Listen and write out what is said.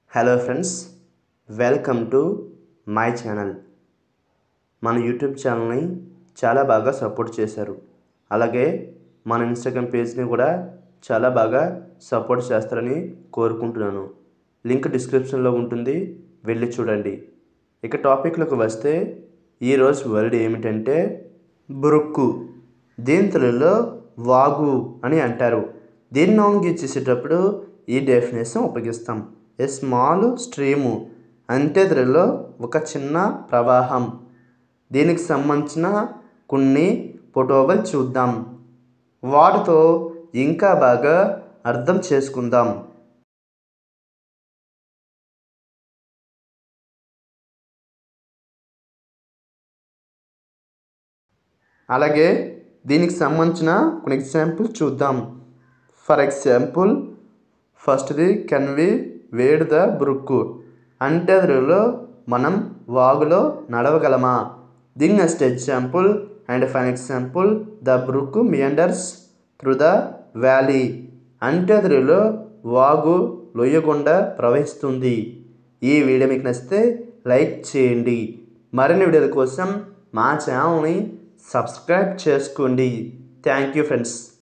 hello friends welcome to my channel మన YouTube ఛానల్ని చాలా బాగా సపోర్ట్ చేశారు అలాగే మన ఇన్స్టాగ్రామ్ పేజ్ని కూడా చాలా బాగా సపోర్ట్ చేస్తారని కోరుకుంటున్నాను లింక్ డిస్క్రిప్షన్లో ఉంటుంది వెళ్ళి చూడండి ఇక టాపిక్లోకి వస్తే ఈరోజు వర్డ్ ఏమిటంటే బురుక్కు దీని తెలుగులో వాగు అని అంటారు దీన్ని నాన్కి చేసేటప్పుడు ఈ డెఫినేషన్ ఉపయోగిస్తాం ఏ స్మాల్ స్ట్రీము అంటే తెలుగులో ఒక చిన్న ప్రవాహం దీనికి సంబంధించిన కొన్ని ఫోటోలు చూద్దాం వాటితో ఇంకా బాగా అర్థం చేసుకుందాం అలాగే దీనికి సంబంధించిన కొన్ని ఎగ్జాంపుల్ చూద్దాం ఫర్ ఎగ్జాంపుల్ ఫస్ట్ది can we wade the brook అంటే అందులో మనం వాగులో నడవగలమా దీని next example and fine example the brook meanders through the valley అంటే అందులో వాగు లొయ్య గుండా ప్రవహిస్తుంది ఈ వీడియో మీకు నచ్చితే లైక్ చేయండి మరిన్ని వీడియోల కోసం మా ఛానల్ని సబ్స్క్రైబ్ చేసుకోండి థ్యాంక్ యూ ఫ్రెండ్స్